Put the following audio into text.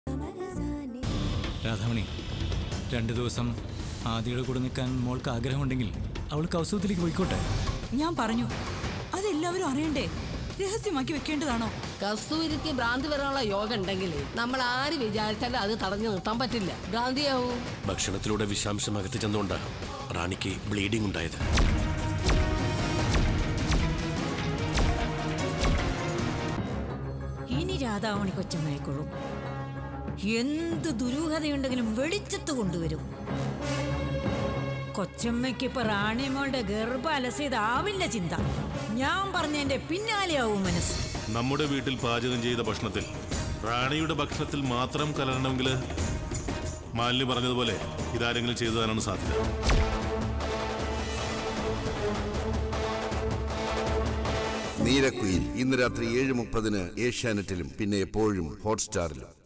രാധാമണി രണ്ടു ദിവസം ആദിയുടെ കൂടെ നിൽക്കാൻ മോൾക്ക് ആഗ്രഹമുണ്ടെങ്കിൽ അവൾ കൗസവത്തിലേക്ക് പോയിക്കോട്ടെ ഞാൻ പറഞ്ഞു അതെല്ലാവരും അറിയണ്ടേ രഹസ്യമാക്കി വെക്കേണ്ടതാണോ കസ്തൂരിക്ക് ഭ്രാന്തി വരാനുള്ള യോഗം ഉണ്ടെങ്കിൽ നമ്മൾ ആര് വിചാരിച്ചാലും അത് തടഞ്ഞു നിർത്താൻ പറ്റില്ല ഭ്രാന്തിയാവും ഭക്ഷണത്തിലൂടെ വിഷാംശം അകത്ത് ചെന്നുകൊണ്ട് റാണിക്ക് ബ്ലീഡിംഗ് ഉണ്ടായത് ഇനി രാധാമണി കൊച്ചമ്മയെക്കൊള്ളും എന്ത് ദുരൂഹതയുണ്ടെങ്കിലും വെളിച്ചത്ത് കൊണ്ടുവരും കൊച്ചമ്മയ്ക്ക് ഇപ്പൊ റാണിമോളുടെ ഗർഭ അലസിയതാവില്ല ചിന്ത ഞാൻ പറഞ്ഞതിന്റെ പിന്നാലെയാവും മനസ്സ് നമ്മുടെ വീട്ടിൽ പാചകം ചെയ്ത ഭക്ഷണത്തിൽ റാണിയുടെ ഭക്ഷണത്തിൽ മാത്രം കലരണമെങ്കിൽ മാലിന്യ പറഞ്ഞതുപോലെ ഇതാരെങ്കിലും ചെയ്തതാനാണ് സാധ്യത നീരക്കുയിൽ ഇന്ന് രാത്രി ഏഴ് മുപ്പതിന് ഏഷ്യാനെറ്റിലും പിന്നെ എപ്പോഴും ഹോട്ട്സ്റ്റാറിലും